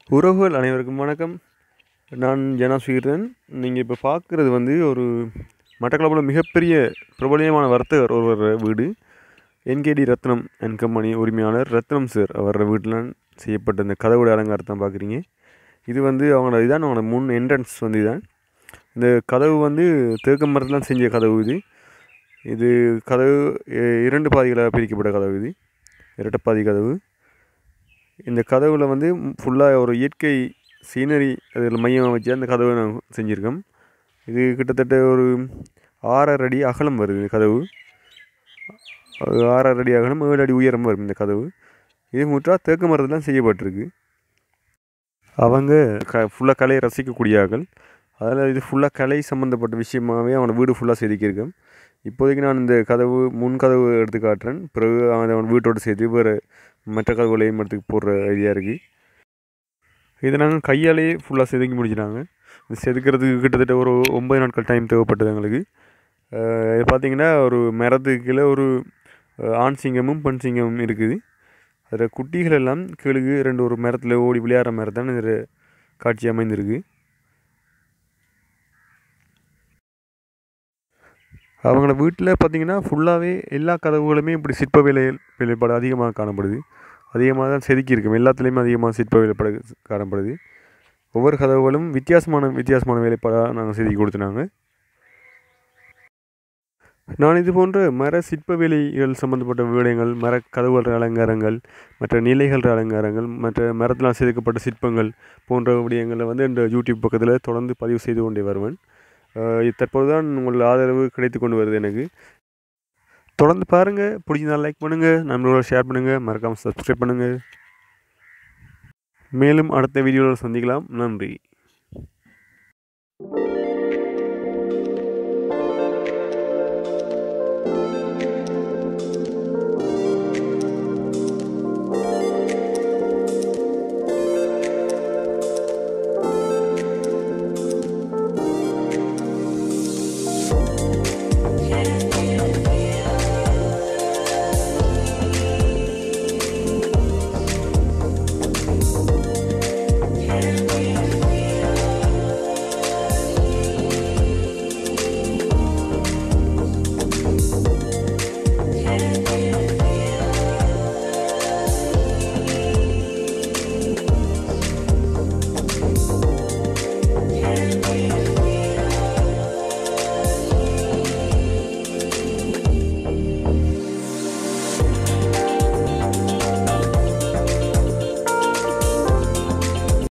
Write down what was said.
உறவுகள் அனைவருக்கும் வணக்கம் நான் ஜனா ஸ்வீரன் நீங்கள் இப்போ பார்க்குறது வந்து ஒரு மட்டக்களப்பில் மிகப்பெரிய பிரபலியமான வர்த்தகர் ஒருவர் வீடு என்கேடி ரத்னம் அண்ட் கம்பெனி உரிமையாளர் ரத்னம் சார் அவர் வீட்டில் செய்யப்பட்ட இந்த கதவுடைய அலங்காரத்தை தான் பார்க்குறீங்க இது வந்து அவங்களோட இதான் அவங்களோட முன் என்ட்ரன்ஸ் வந்து இதான் இந்த கதவு வந்து தேக்கு மரத்தில் செஞ்ச கதவு இது இது கதவு இ- இரண்டு பாதிகளாக பிரிக்கப்பட்ட கதவு இது இரட்டைப்பாதி கதவு இந்த கதவில் வந்து ஃபுல்லாக ஒரு இயற்கை சீனரி அதில் மையமாக வச்சு அந்த கதவை நாங்கள் செஞ்சுருக்கோம் இது கிட்டத்தட்ட ஒரு ஆறரை அடி அகலம் வருது இந்த கதவு அது ஆறரை அடி அகலம் ஏழு அடி உயரம் வரும் இந்த கதவு இது முற்றா தேக்கு மரத்தில் செய்யப்பட்டிருக்கு அவங்க க ஃபுல்லாக கலையை ரசிக்கக்கூடிய ஆட்கள் அதில் இது ஃபுல்லாக கலை சம்மந்தப்பட்ட விஷயமாகவே அவனை வீடு ஃபுல்லாக செதுக்கியிருக்கேன் இப்போதைக்கு நான் இந்த கதவு முன் கதவு எடுத்து காட்டுறேன் பிறகு அவன் அவன் வீட்டோடு சேர்த்து வேறு மற்ற கதவுகளையும் எடுத்து போடுற ஐடியா இருக்குது இதை நாங்கள் கையாலேயே ஃபுல்லாக செதுக்கி முடிச்சிட்டாங்க இது செதுக்கிறதுக்கு கிட்டத்தட்ட ஒரு ஒம்பது நாட்கள் டைம் தேவைப்பட்டது எங்களுக்கு அஹ் இது பார்த்தீங்கன்னா ஒரு மரத்துக்கு கீழே ஒரு அஹ், ஆண் சிங்கமும் பெண் சிங்கமும் இருக்குது அதில் குட்டிகள் எல்லாம் கீழுக்கு ரெண்டு ஒரு மரத்தில் ஓடி விளையாடுற மரத்தான் இதில் காட்சி அமைந்திருக்கு அவங்கள வீட்டில் பார்த்தீங்கன்னா ஃபுல்லாகவே எல்லா கதவுகளுமே இப்படி சிற்ப வேலை வேலைப்பாடு அதிகமாக காணப்படுது அதிகமாக தான் செதுக்கியிருக்கும் எல்லாத்துலேயுமே அதிகமாக சிற்ப வேலைப்பாடு காணப்படுது ஒவ்வொரு கதவுகளும் வித்தியாசமான வித்தியாசமான வேலைப்பாடாக நாங்கள் செதுக்கி கொடுத்துனாங்க நான் இது போன்ற மர சிற்ப வேலைகள் சம்பந்தப்பட்ட விடயங்கள் மர கதவுகள் அலங்காரங்கள் மற்ற நிலைகள் அலங்காரங்கள் மற்ற மரத்தினால் செதுக்கப்பட்ட சிற்பங்கள் போன்ற விடயங்களை வந்து இந்த யூடியூப் பக்கத்தில் தொடர்ந்து பதிவு செய்து கொண்டே வருவேன் அஹ் இது தற்போது தான் உங்கள் ஆதரவு கிடைத்து கொண்டு வருது எனக்கு தொடர்ந்து பாருங்கள் பிடிச்சிருந்தா லைக் பண்ணுங்கள் நம்மளோட ஷேர் பண்ணுங்கள் மறக்காமல் சப்ஸ்கிரைப் பண்ணுங்கள் மேலும் அடுத்த வீடியோவில் சந்திக்கலாம் நன்றி